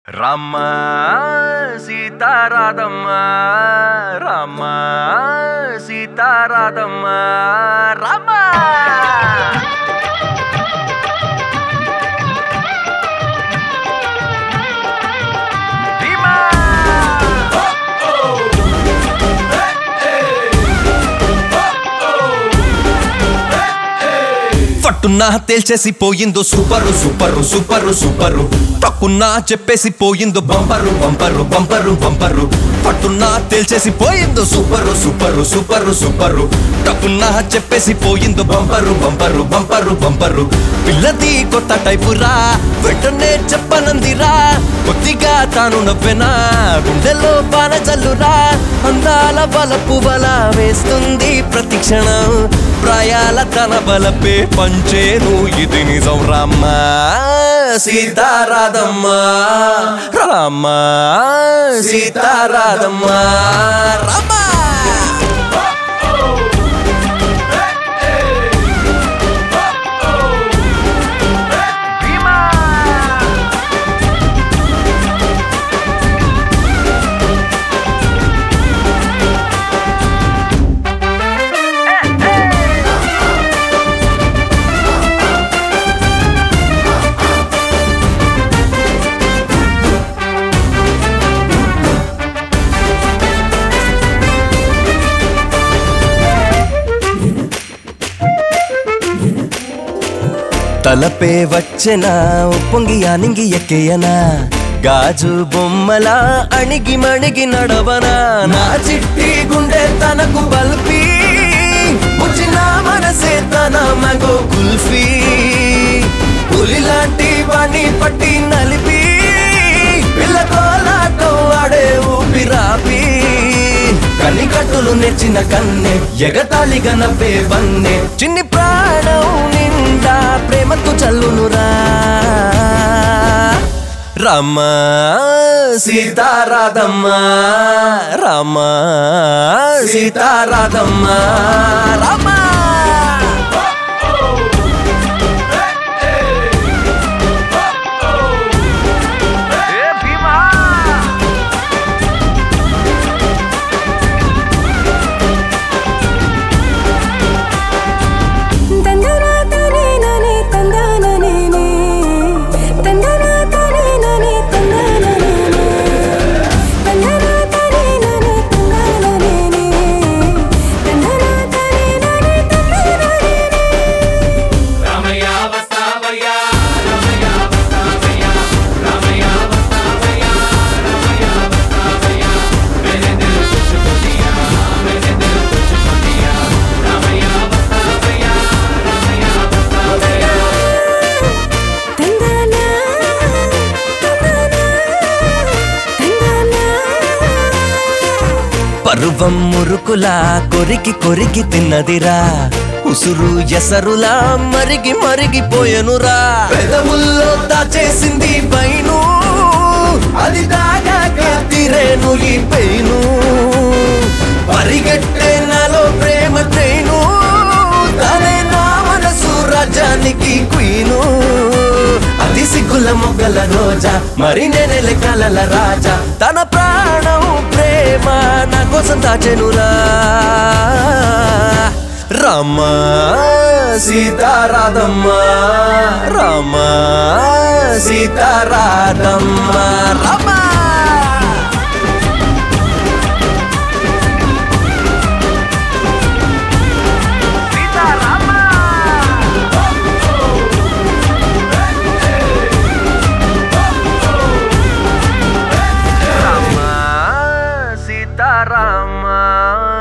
రామ సీతారాధమ్మ రామ సీతారాధమ్మ రామ భీమా! పట్టున్నా తేల్చేసి పోయిందో సూపరు సూపరు సూపరు సూపరు టక్కున్నా చెప్పేసి పోయిందో బంపరు బంపరు బంపరు బంపరు పట్టున్నా తేల్చేసి పోయిందో సూపరు సూపరు సూపరు సూపరు టక్కున్నా చెప్పేసి పోయిందో బంపరు బంపరు బంపరు బంపరు పిల్లది కొత్త టైపురా వెంటనే చెప్పనందిరా కొద్దిగా తాను నవ్వెనా గుండెలో బాణ జల్లురా అందాల బలపు బల వేస్తుంది ప్రతి క్షణం ప్రాయాల తన బలపే పంచేను ఇది నిజం రామ్మ సీతారాధమ్మ రామ సీతారాధమ్మ రామ భీమా! తలపే వచ్చెనా ఉప్పొంగి అనింగి ఎక్కేయనా గాజు బొమ్మలా అణిగి మణిగి నడవనా నా చిట్టి గుండె తనకు బల్పి ముచ్చిన మనసే తన మగో కుల్ఫీ పులిలాంటి వాణ్ణి పట్టి నలిపి పిల్లకోలాటం ఆడే ఊపిరాపి కనికట్టులు నెచ్చిన కన్నె ఎగతాళిగా నవ్వే వన్నె చిన్ని ప్రాణం నిండా ప్రేమతో చల్లునురా రామ సీతారాధమ్మ రామ సీతారాధమ్మ రామ ఏ భీమా! తందనా తనే ననే తందనా నేనే తందనా తనే ననే తందనా నేనే తందనా తనే ననే తందనా నేనే తందనా తనే ననే తందనా నేనే తందనా తందనా తందనా పరువం మురుకులా కొరికి కొరికి తిన్నదిరా ఉసురు ఎసరులా మరిగి మరిగిపోయెనురా పెదవుల్లో దాచేసింది పైను అది దాగాక తీరేను ఈ పెయిను పరిగెట్టే నాలో ప్రేమ ట్రైను తనే నా మనసు రాజానికి క్వీను అతి సిగ్గుల మొగ్గల రోజా మరి నేనెల కలల రాజా తన ప్రాణం ప్రేమ నా కోసం దాచెనురా రామ సీతారాధమ్మ రామ సీతారాధమ్మ రామ సీతారామ! రామ సీతారామ